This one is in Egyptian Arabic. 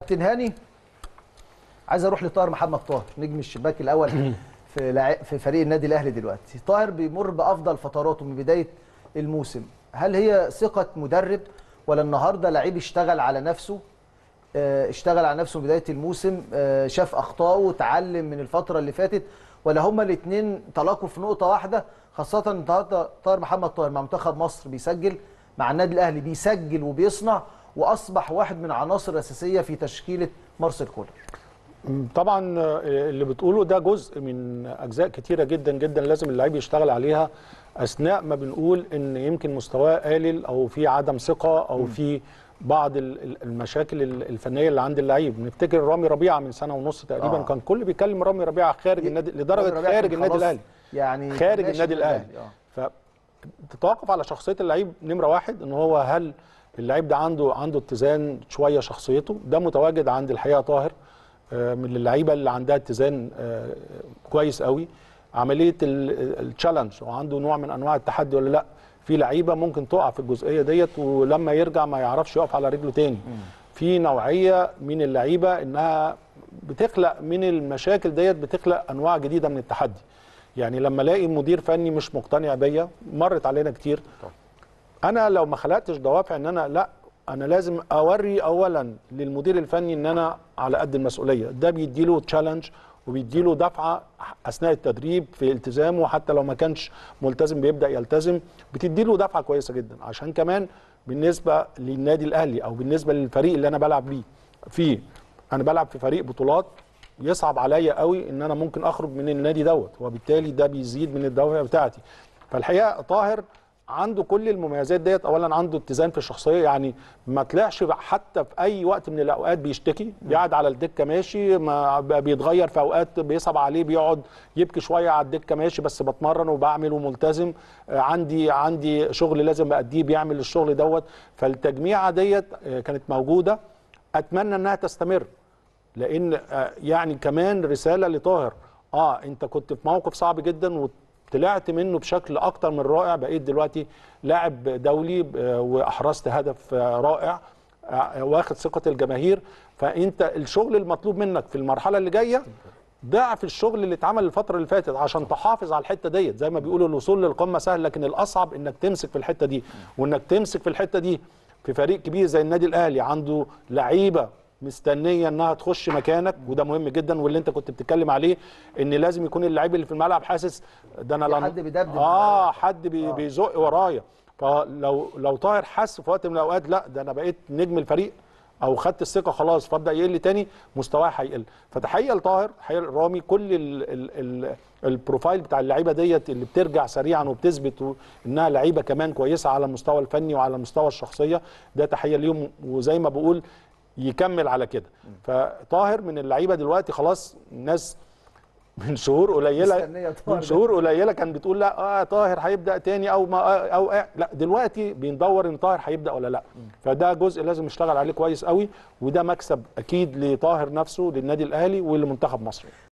كابتن هاني عايز اروح لطاهر محمد طاهر نجم الشباك الاول في لع... في فريق النادي الاهلي دلوقتي طاهر بيمر بافضل فتراته من بدايه الموسم هل هي ثقه مدرب ولا النهارده لعيب اشتغل على نفسه آه، اشتغل على نفسه من بدايه الموسم آه، شاف اخطائه وتعلم من الفتره اللي فاتت ولا هما الاثنين تلاقوا في نقطه واحده خاصه النهارده طاهر محمد طاهر مع منتخب مصر بيسجل مع النادي الاهلي بيسجل وبيصنع واصبح واحد من العناصر الاساسيه في تشكيله مارسيل كولر طبعا آه، اللي بتقوله ده جزء من اجزاء كتيره جدا جدا لازم اللعيب يشتغل عليها اثناء ما بنقول ان يمكن مستواه قليل او في عدم ثقه او في بعض ال- ال- المشاكل ال- الفنيه اللي عند اللعيب نفتكر رامي ربيعه من سنه ونص تقريبا آه. كان كل بيكلم رامي ربيعه خارج النادي لدرجه ربيعة خارج كان النادي خلاص الاهلي يعني خارج ماشي النادي من الاهلي آه. فتتوقف على شخصيه اللعيب نمره واحد ان هو هل اللعيب ده عنده عنده اتزان شويه شخصيته ده متواجد عند الحقيقه طاهر آه، من اللعيبه اللي عندها اتزان آه، كويس قوي عمليه التشالنج وعنده نوع من انواع التحدي ولا لا في لعيبه ممكن تقع في الجزئيه ديت ولما يرجع ما يعرفش يقف على رجله تاني في نوعيه من اللعيبه انها بتخلق من المشاكل ديت بتخلق انواع جديده من التحدي يعني لما الاقي مدير فني مش مقتنع بيا مرت علينا كتير انا لو ما خلقتش دوافع ان انا لا انا لازم اوري اولا للمدير الفني ان انا على قد المسؤوليه ده بيديله تشالنج وبيديله دفعه اثناء التدريب في التزامه حتى لو ما كانش ملتزم بيبدا يلتزم بتديله دفعه كويسه جدا عشان كمان بالنسبه للنادي الاهلي او بالنسبه للفريق اللي انا بلعب بيه في انا بلعب في فريق بطولات يصعب عليا قوي ان انا ممكن اخرج من النادي دوت وبالتالي ده بيزيد من الدوافع بتاعتي فالحقيقه طاهر عنده كل المميزات ديت اولا عنده اتزان في الشخصيه يعني ما طلعش حتى في اي وقت من الاوقات بيشتكي بيقعد على الدكه ماشي ما بيتغير في اوقات بيصعب عليه بيقعد يبكي شويه على الدكه ماشي بس بتمرن وبعمل وملتزم آه، عندي عندي شغل لازم اديه بيعمل الشغل دوت فالتجميعه ديت آه، كانت موجوده اتمنى انها تستمر لان آه، يعني كمان رساله لطاهر اه انت كنت في موقف صعب جدا وطلعت منه بشكل اكتر من رائع بقيت دلوقتي لاعب دولي آه، واحرزت هدف آه، رائع آه، واخد ثقه الجماهير فانت الشغل المطلوب منك في المرحله اللي جايه ضعف الشغل اللي اتعمل الفتره اللي فاتت عشان تحافظ على الحته ديت زي ما بيقولوا الوصول للقمه سهل لكن الاصعب انك تمسك في الحته دي وانك تمسك في الحته دي في فريق كبير زي النادي الاهلي عنده لعيبه مستنيه انها تخش مكانك وده مهم جدا واللي انت كنت بتتكلم عليه ان لازم يكون اللعيب اللي في الملعب حاسس ده انا في لا- حد بيدبدب اه حد بي بيزق ورايا فلو لو طاهر حس في وقت من الاوقات لا ده انا بقيت نجم الفريق او خدت الثقه خلاص فابدا يقل تاني مستواه هيقل فتحيه لطاهر تحيه لرامي كل ال ال ال البروفايل بتاع اللعيبه ديت اللي بترجع سريعا وبتثبت و- انها لعيبه كمان كويسه على المستوى الفني وعلى المستوى الشخصيه ده تحيه ليهم وزي ما بقول يكمل على كده فطاهر من اللعيبه دلوقتي خلاص الناس من شهور قليله مستنية طاهر من ده. شهور قليله كان بتقول لا اه طاهر هيبدا تاني او ما آه او آه لا دلوقتي بندور ان طاهر هيبدا ولا لا فده جزء لازم نشتغل عليه كويس قوي وده مكسب اكيد لطاهر نفسه للنادي الاهلي ولمنتخب مصر